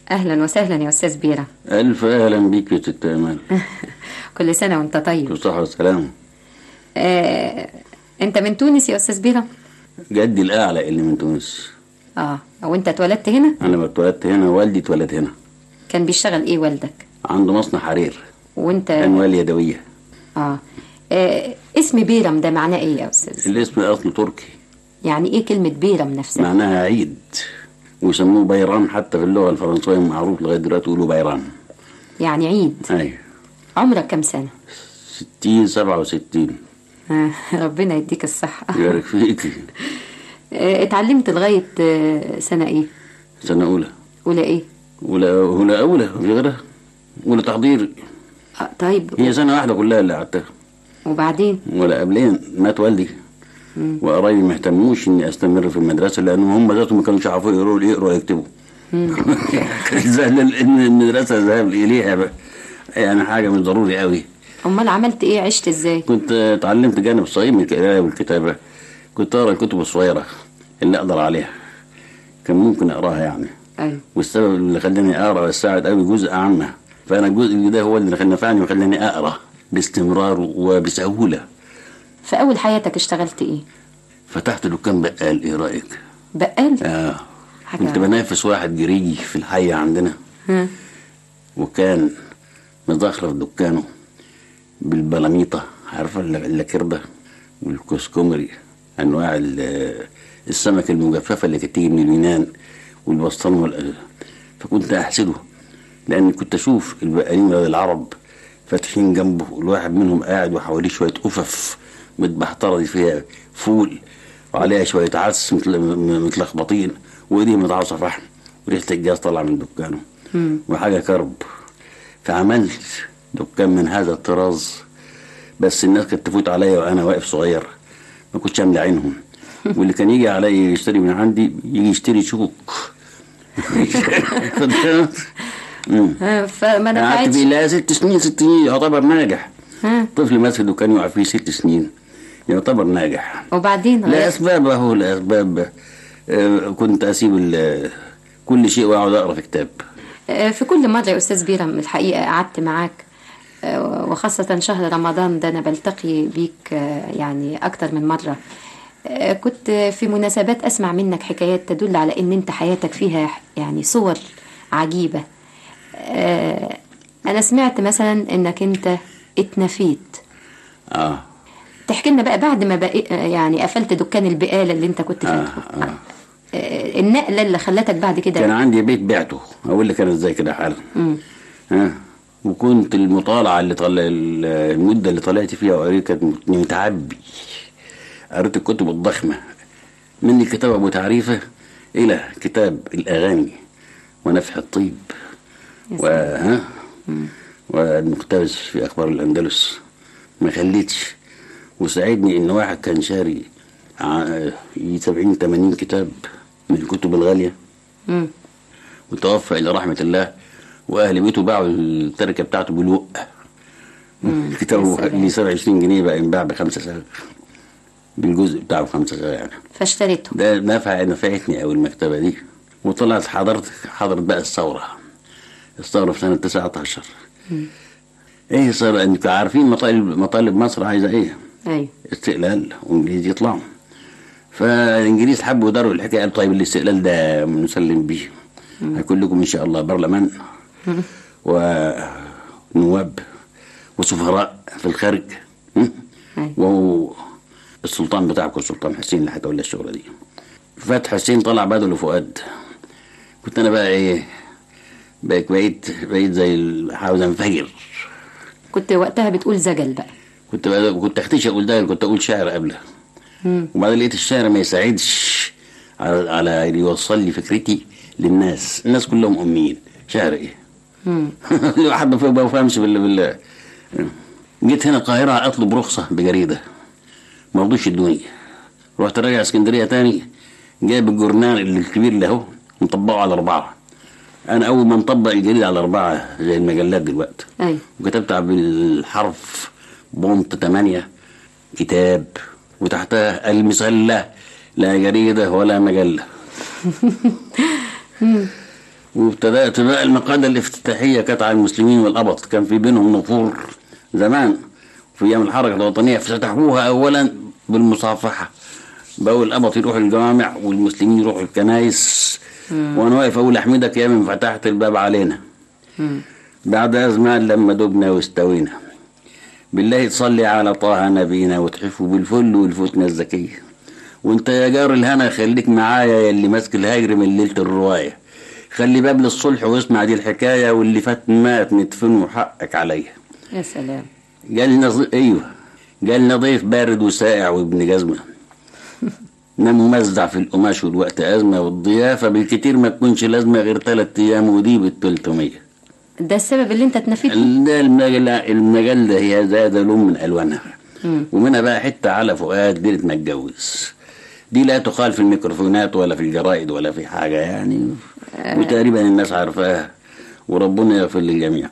اهلا وسهلا يا استاذ بيرة ألف أهلا بيك يا ست أمال كل سنة وانت طيب كل صحة وسلام آه، انت من تونس يا استاذ بيرة جدي الأعلى اللي من تونس اه وانت اتولدت هنا أنا اتولدت هنا والدي اتولد هنا كان بيشتغل ايه والدك عنده مصنع حرير وانت أنوال يدوية آه. اه اسم بيرم ده معناه ايه يا استاذ الاسم أصله تركي يعني ايه كلمة بيرم نفسها معناها عيد ويسموه بيران حتى في اللغة الفرنسية معروف لغاية دلوقتي يقولوا بيران يعني عيد أيوة عمرك كم سنة ستين سبعة وستين آه. ربنا يديك الصحة يبارك فيك آه. اتعلمت لغاية آه، سنة ايه سنة أولى اولى ايه أولى أولى أولى في غيرها أولى تحضير آه. طيب هي سنة واحدة كلها اللي قعدتها وبعدين ولا قبلين مات والدي وقرايبي ما اهتموش اني استمر في المدرسه لان هم ذاتهم ما كانوش يعرفوا يقروا يقروا ويكتبوا كان سهل ان المدرسه ذهب اليها بقى. يعني حاجه مش ضروري قوي امال عملت ايه عشت ازاي كنت اتعلمت جانب صغير من القرايه والكتابه كنت اقرا الكتب الصغيره اللي اقدر عليها كان ممكن اقراها يعني ايوه والسبب اللي خلاني اقرا واستعد قوي جزء عامه فانا الجزء ده هو اللي نفعني وخلاني اقرا باستمرار وبسهوله في اول حياتك اشتغلت ايه فتحت دكان بقال ايه رايك بقال اه حاجة كنت بنافس واحد جريجي في الحي عندنا ها. وكان مزخرف دكانه بالبلاميطة عارفة الل- اللاكردة والكسكمري أنواع ال- السمك المجففة اللي كانت تيجي من اليونان والبسطان وال فكنت أحسده لأن كنت أشوف البقالين ولاد العرب فاتحين جنبه الواحد منهم قاعد وحواليه شوية أفف متبحترة دي فيها فول وعليها شوية عدس متل- م- متلخبطين وإيديه متعصى فحم وريحة الجاز طالعة من دكانه وحاجة كرب فعملت دكان من هذا الطراز بس الناس كانت تفوت عليا وانا واقف صغير ما كنتش املى عينهم واللي كان يجي عليا يشتري من عندي يجي يشتري شوك مم. ها، فما قعدت نفعتش فيه لا ست سنين ست سنين يعتبر ناجح ها. طفل ماسك دكان يقع فيه ست سنين يعتبر ناجح وبعدين غير- لأسباب أهو لأسباب آه، كنت أسيب ال- كل شيء وأقعد أقرأ في كتاب آه، في كل مرة يا أستاذ بيرم الحقيقة قعدت معاك آه، وخاصة شهر رمضان ده أنا بلتقي بيك آه، يعني أكتر من مرة آه، كنت في مناسبات أسمع منك حكايات تدل على إن أنت حياتك فيها يعني صور عجيبة آه، أنا سمعت مثلا إنك أنت اتنفيت آه تحكي لنا بقى بعد ما بقى يعني قفلت دكان البقالة اللي أنت كنت آه فاتحه آه. آه، النقلة اللي خلتك بعد كده كان عندي بيت بعته اقول لك انا ازاي كده حالا ها وكنت المطالعه اللي طلع المده اللي طلعت فيها وقريت كانت متعبي قريت الكتب الضخمه من الكتاب ابو تعريفه الى كتاب الاغاني ونفح الطيب وها والمقتبس في اخبار الاندلس ما خليتش وساعدني ان واحد كان شاري ع- 70 80 كتاب من الكتب الغاليه مم. وتوفى الى رحمه الله واهل بيته باعوا التركه بتاعته بالوق الكتاب يا سلام. اللي 27 جنيه بقى ينباع بخمسه ساغ بالجزء بتاعه بخمسه ساغ يعني فاشتريته ده نفع نفعتني قوي المكتبه دي وطلعت حضرت حضرت بقى الثوره الثوره في سنه 19 ايه صار انتوا عارفين مطالب مطالب مصر عايزه ايه أيوه استقلال وانجليز يطلعوا فالانجليز حبوا يداروا الحكايه قالوا طيب الاستقلال ده نسلم بيه هيكون لكم ان شاء الله برلمان ونواب وسفراء في الخارج م? أيوه. وهو السلطان بتاعكم السلطان حسين اللي هتولى الشغله دي فتح حسين طلع بدل فؤاد كنت انا بقى ايه بقيت بقيت بقيت زي ال- عاوز انفجر كنت وقتها بتقول زجل بقى كنت بقى كنت اختشى اقول ده كنت اقول شعر قبله وبعدين لقيت الشعر ما يساعدش على على إن يوصل لي فكرتي للناس الناس كلهم اميين شعر ايه الواحد ما فهم- ما بفهمش بال بال جيت هنا القاهره اطلب رخصه بجريده ما رضوش يدوني رحت راجع اسكندريه تاني جايب الجورنال اللي الكبير اللي اهو مطبقه على اربعه انا اول ما مطبق الجريده على اربعه زي المجلات دلوقتي أيوه وكتبت بالحرف بونت تمانية كتاب وتحتها المسلة لا جريدة ولا مجلة وابتدأت بقى المقالة الافتتاحية كانت على المسلمين والقبط كان في بينهم نفور زمان في أيام الحركة الوطنية افتتحوها أولا بالمصافحة بقوا القبط يروحوا الجوامع والمسلمين يروحوا الكنايس وأنا واقف أقول أحمدك يا من فتحت الباب علينا بعد أزمان لما دبنا واستوينا بالله تصلي على طه نبينا وتحفوا بالفل والفتنة الزكية وانت يا جار الهنا خليك معايا يا اللي ماسك الهجر من ليلة الرواية خلي باب للصلح واسمع دي الحكاية واللي فات مات ندفنه حقك عليا يا سلام جالنا ضي... ايوه جالنا ضيف بارد وسائع وابن جزمة نام ممزع في القماش والوقت أزمة والضيافة بالكتير ما تكونش لازمة غير تلات أيام ودي بالتلتمية ده السبب اللي انت اتنفيت بيه ده المجال المجال ده هي زاد لون من الوانها ومنها بقى حته على فؤاد ليله ما اتجوز دي لا تقال في الميكروفونات ولا في الجرائد ولا في حاجه يعني وتقريبا الناس عارفاها وربنا يغفر للجميع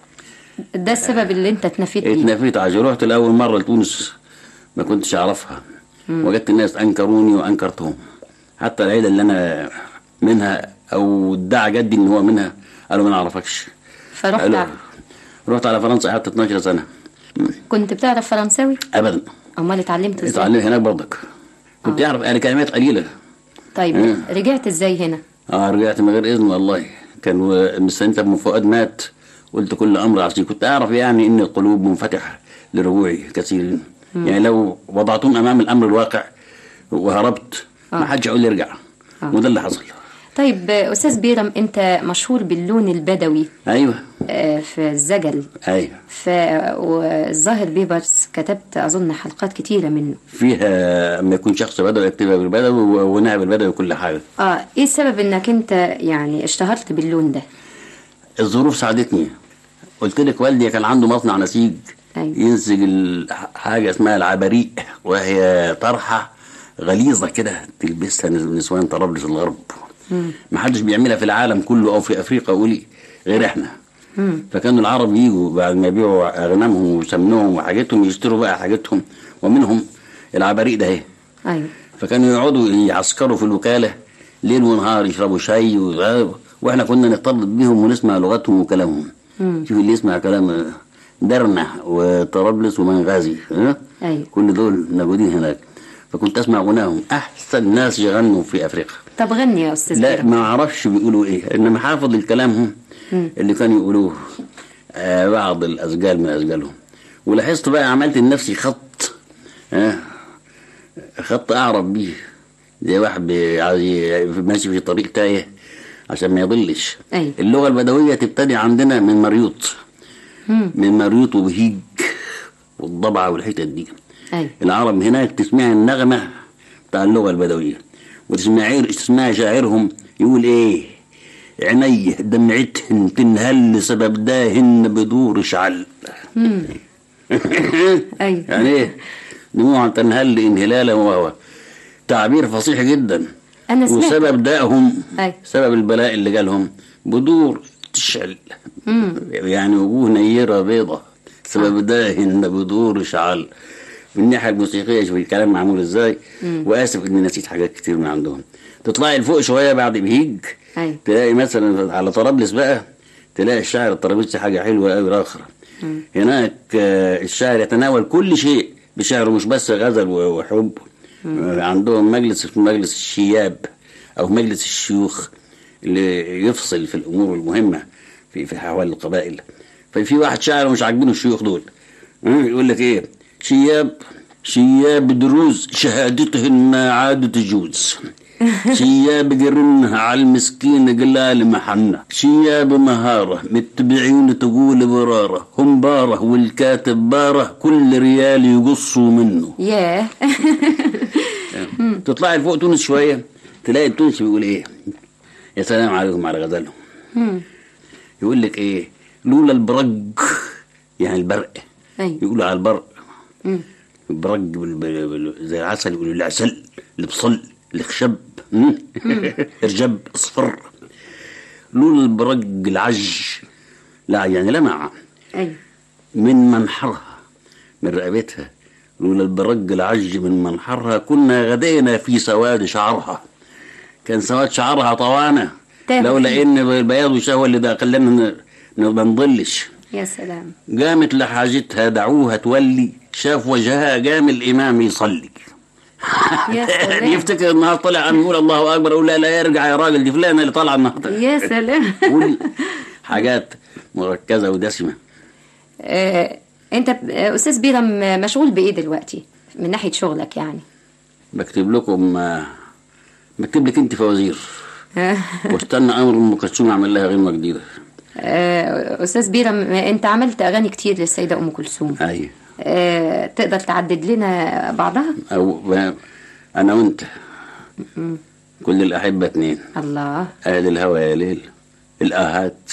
ده السبب اللي انت اتنفيت بيه اتنفيت عشان رحت لاول مره لتونس ما كنتش اعرفها وجدت الناس انكروني وانكرتهم حتى العيله اللي انا منها او ادعى جدي ان هو منها قالوا ما نعرفكش فرحت قالوا ع- رحت على فرنسا قعدت 12 سنه كنت بتعرف فرنساوي ابدا امال اتعلمت ازاي اتعلمت هناك برضك كنت اعرف انا كلمات قليله طيب مم. رجعت ازاي هنا اه رجعت من غير اذن والله كان و- مستنيت ابن فؤاد مات قلت كل امر عصير كنت اعرف يعني ان القلوب منفتحه لرجوعي كثير يعني لو وضعتهم امام الامر الواقع وهربت ما حدش يقول لي ارجع وده اللي حصل طيب استاذ بيرم انت مشهور باللون البدوي ايوه آه، في الزجل ايوه ف والظاهر بيبرس كتبت اظن حلقات كتيره منه فيها اما يكون شخص بدوي يكتبها بالبدوي و- ونعم بالبدوي وكل حاجه اه ايه السبب انك انت يعني اشتهرت باللون ده الظروف ساعدتني قلت لك والدي كان عنده مصنع نسيج أيوة. ينسج ال- حاجه اسمها العباريق وهي طرحه غليظه كده تلبسها نس- نسوان طرابلس الغرب ما حدش بيعملها في العالم كله او في افريقيا قولي غير احنا فكانوا العرب يجوا بعد ما يبيعوا اغنامهم وسمنهم وحاجتهم يشتروا بقى حاجتهم ومنهم العباريق ده اهي ايوه فكانوا يقعدوا يعسكروا في الوكالة ليل ونهار يشربوا شاي و... واحنا كنا نرتبط بيهم ونسمع لغتهم وكلامهم شوف اللي يسمع كلام درنة وطرابلس ومنغازي ها؟ أيوة. كل دول موجودين هناك فكنت اسمع غناهم احسن ناس يغنوا في افريقيا طب غني يا استاذ لا بيرم ما اعرفش بيقولوا ايه انما حافظ الكلامهم اللي كانوا يقولوه آه بعض الاسجال من اسجالهم ولاحظت بقى عملت لنفسي خط آه خط اعرف بيه زي واحد بي- عايز ي- ماشي في طريق تايه عشان ما يضلش أيوة. اللغه البدويه تبتدي عندنا من مريوط من مريوط وبهيج والضبعه والحتت دي ايوه العرب هناك تسمع النغمة بتاع اللغة البدوية وتسمع تسمع شاعرهم يقول ايه عيني دمعتهن تنهل سبب داهن بدور شعل ايوه يعني ايه دموعا تنهل انهلالا وهو تعبير فصيح جدا أنا سمعت. وسبب دائهم أي. سبب البلاء اللي جالهم بدور تشعل يعني وجوه نيرة بيضة سبب داهن بدور شعل من الناحية الموسيقية شوف الكلام معمول ازاي واسف اني نسيت حاجات كتير من عندهم تطلعي لفوق شوية بعد بهيج أي. تلاقي مثلا على طرابلس بقى تلاقي الشاعر الطرابلسي حاجة حلوة قوي آخرى هناك آه، الشاعر يتناول كل شيء بشعره مش بس غزل و- وحب آه، عندهم مجلس اسمه مجلس الشياب أو مجلس الشيوخ اللي يفصل في الأمور المهمة في في أحوال القبائل ففي واحد شاعر مش عاجبينه الشيوخ دول آه، يقول لك إيه شياب شياب دروز شهادتهن ما عاد تجوز شياب قرنها على المسكين قلال محنة شياب مهارة متبعين تقول برارة هم بارة والكاتب بارة كل ريال يقصوا منه ياه تطلعي لفوق تونس شوية تلاقي التونسي بيقول ايه يا سلام عليكم على غزلهم يقول لك ايه لولا البرق يعني البرق أيوة. يقولوا على البرق البرق بال- بال- بال- زي العسل يقولوا العسل البصل الخشب مم. ارجب اصفر لولا البرق العج لا يعني لمع ايوه من منحرها من رقبتها لولا البرق العج من منحرها كنا غدينا في سواد شعرها كان سواد شعرها طوانة تاه لولا فيه. ان البياض والشهوه اللي ده خلانا ن- ما نضلش يا سلام قامت لحاجتها دعوها تولي شاف وجهها قام الامام يصلي يا سلام يفتكر النهار طلع عم يقول الله اكبر اقول لا لا يرجع يا راجل دي فلانه اللي طالعه النهارده يا سلام قول حاجات مركزه ودسمه آه، انت ب- آه، استاذ بيرم آه، مشغول بايه دلوقتي من ناحيه شغلك يعني بكتب لكم آه، بكتب لك انت فوازير واستنى امر ام كلثوم اعمل لها غنوه جديده آه، استاذ بيرم آه، انت عملت اغاني كتير للسيده ام كلثوم اي آه، تقدر تعدد لنا بعضها او ب- انا وانت كل الاحبه اتنين الله اهل الهوى يا ليل الاهات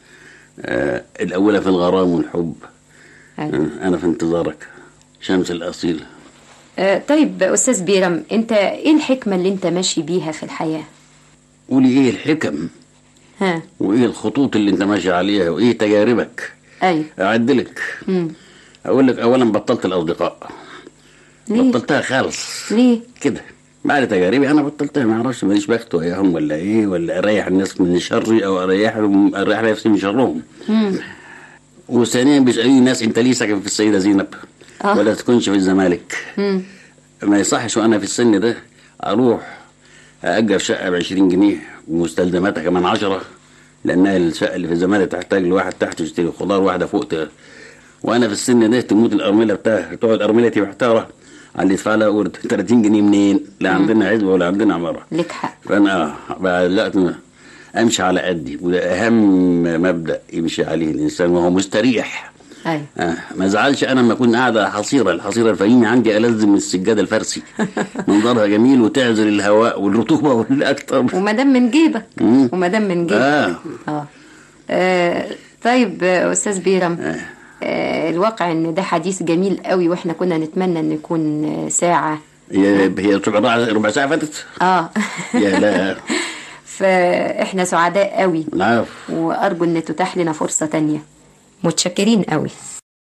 آه الاولى في الغرام والحب أيوة. آه انا في انتظارك شمس الاصيل آه، طيب استاذ بيرم انت ايه الحكمه اللي انت ماشي بيها في الحياه قولي ايه الحكم ها وايه الخطوط اللي انت ماشي عليها وايه تجاربك ايوه اعدلك مم. اقول لك اولا بطلت الاصدقاء ليه بطلتها خالص ليه كده بعد تجاربي انا بطلتها ما اعرفش ماليش بخت وياهم ولا ايه ولا اريح الناس من شري او اريحهم اريح نفسي من شرهم مم. وثانيا بيسالوني الناس انت ليه ساكن في السيده زينب آه. ولا تكونش في الزمالك مم. ما يصحش وانا في السن ده اروح اجر شقه ب 20 جنيه ومستلزماتها كمان 10 لانها الشقه اللي في الزمالك تحتاج لواحد تحت يشتري خضار واحده فوق ت- وانا في السن ده تموت الارمله بتاعها تقعد ارملتي محتاره على اللي يدفع لها ورد 30 جنيه منين؟ لا عندنا عزبه ولا عندنا عماره لك حق فانا بدات امشي على قدي وده اهم مبدا يمشي عليه الانسان وهو مستريح ايوه آه ما زعلش انا لما اكون قاعده على حصيره الحصيره الفهيمه عندي ألذ من السجاده الفرسي منظرها جميل وتعزل الهواء والرطوبه والاكثر وما دام من جيبك مم. وما دام من جيبك اه اه آه، طيب آه، استاذ بيرم آه، الواقع ان ده حديث جميل قوي واحنا كنا نتمنى ان يكون آه، ساعه هي هي ربع ربع ساعه فاتت اه يا لا فاحنا سعداء قوي العفو وارجو ان تتاح لنا فرصه تانية متشكرين قوي